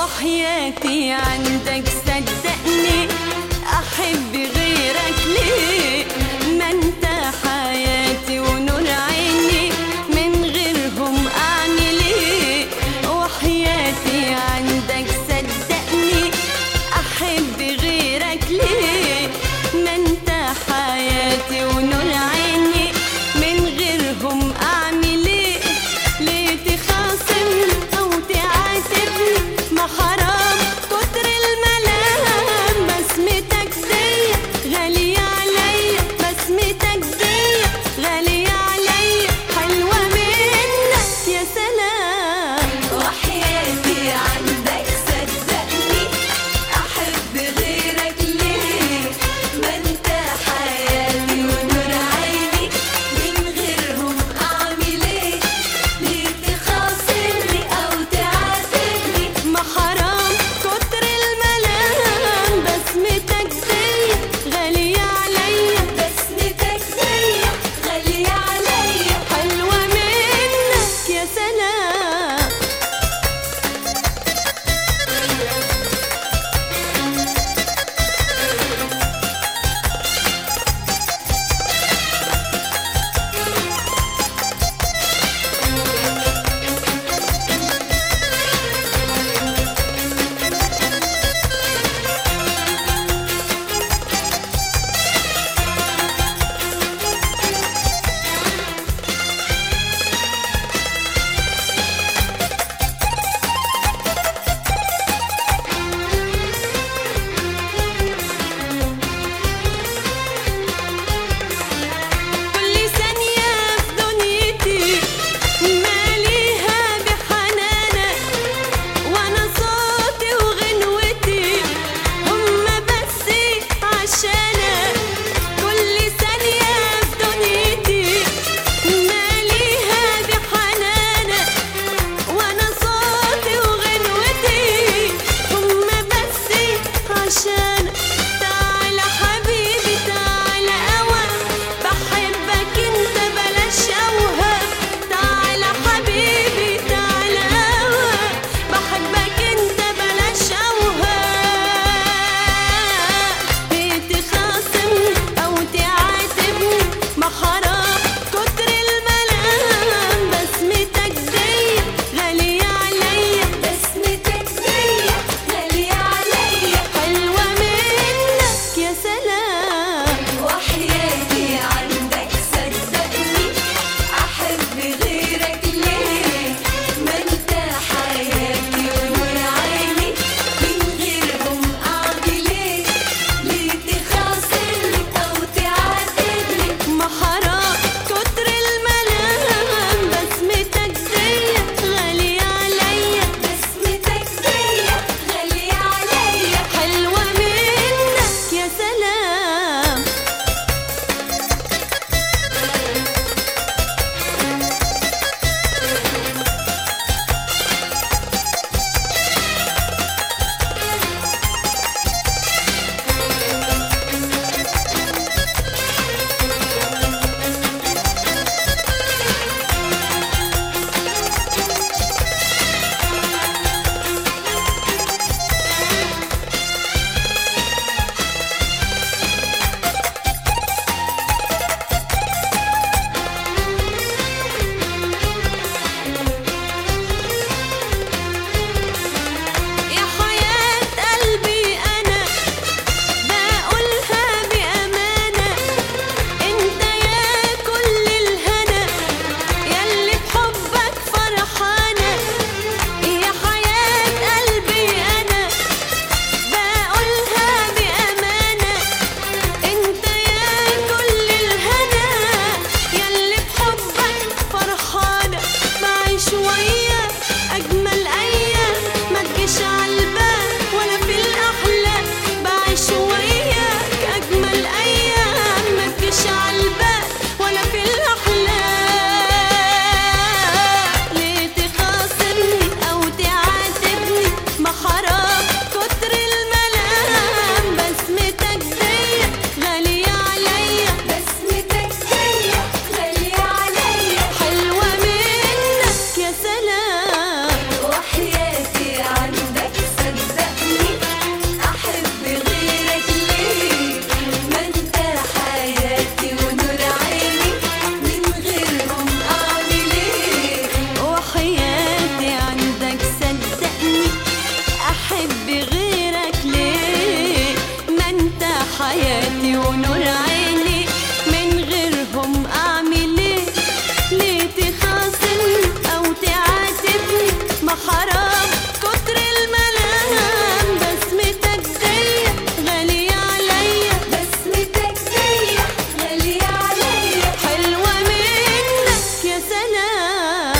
وحياتي عندك صدقني احب غيرك ليه ما انت حياتي ونور عيني من غيرهم اعمل ايه وحياتي عندك صدقني احب غيرك ليه ما انت حياتي ونور عيني من غيرهم اعمل ايه ليه تخاصمني او تعاتبني ما حرام كتر الملام بسمتك دي غالية عليا احب غيرك ليه ما انت حياتي ونور عيني من غيرهم اعمل ايه ليه تخاصمني او تعاتبني ما حرام كتر الملام بسمتك دي غالية عليا بسمتك دي غالية عليا حلوة منك يا سلام